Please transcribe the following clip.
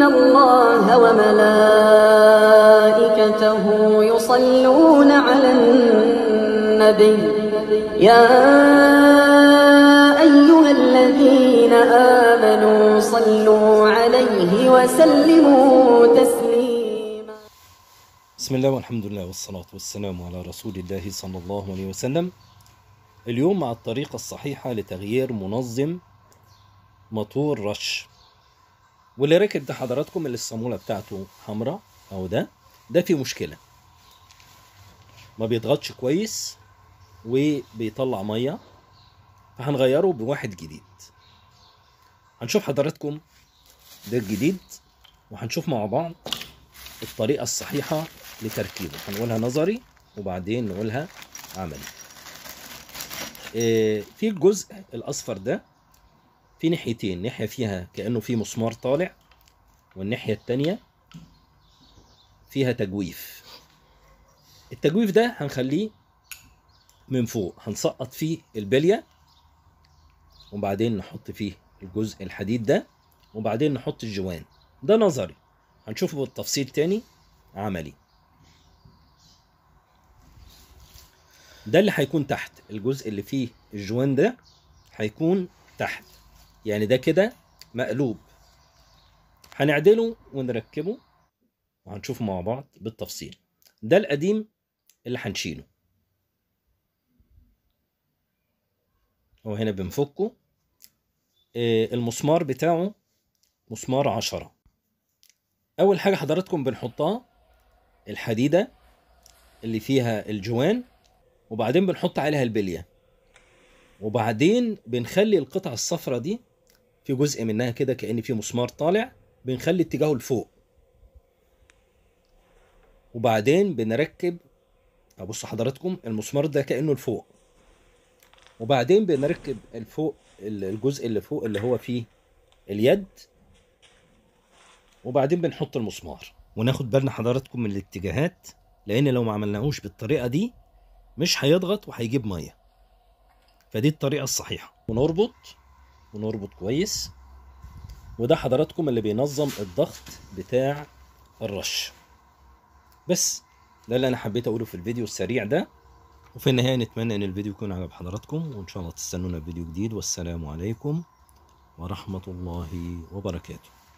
الله وملائكته يصلون على النبي يا أيها الذين آمنوا صلوا عليه وسلموا تسليما بسم الله والحمد لله والصلاة والسلام على رسول الله صلى الله عليه وسلم اليوم مع الطريقة الصحيحة لتغيير منظم موتور رش واللي راكب ده حضراتكم اللي الصامولة بتاعته حمراء أو ده ده فيه مشكلة ما بيضغطش كويس وبيطلع مية فهنغيره بواحد جديد هنشوف حضراتكم ده الجديد وهنشوف مع بعض الطريقة الصحيحة لتركيبه هنقولها نظري وبعدين نقولها عملي آه، في الجزء الأصفر ده في ناحيتين ناحية فيها كأنه في مسمار طالع والناحية التانية فيها تجويف التجويف ده هنخليه من فوق هنسقط فيه البلية وبعدين نحط فيه الجزء الحديد ده وبعدين نحط الجوان ده نظري هنشوفه بالتفصيل تاني عملي ده اللي هيكون تحت الجزء اللي فيه الجوان ده هيكون تحت يعني ده كده مقلوب هنعدله ونركبه وهنشوفه مع بعض بالتفصيل ده القديم اللي هنشيله هو هنا بنفكه آه، المسمار بتاعه مسمار عشرة أول حاجة حضراتكم بنحطها الحديدة اللي فيها الجوان وبعدين بنحط عليها البلية وبعدين بنخلي القطعة الصفرة دي في جزء منها كده كأن في مسمار طالع بنخلي اتجاهه لفوق وبعدين بنركب أبص حضراتكم المسمار ده كأنه لفوق وبعدين بنركب الفوق الجزء اللي فوق اللي هو فيه اليد وبعدين بنحط المسمار وناخد بالنا حضراتكم من الاتجاهات لان لو ما عملناهوش بالطريقه دي مش هيضغط وهيجيب ميه فدي الطريقه الصحيحه ونربط ونربط كويس وده حضراتكم اللي بينظم الضغط بتاع الرش بس ده اللي انا حبيت اقوله في الفيديو السريع ده وفي النهايه نتمنى ان الفيديو يكون عجب حضراتكم وان شاء الله تستنونا في فيديو جديد والسلام عليكم ورحمه الله وبركاته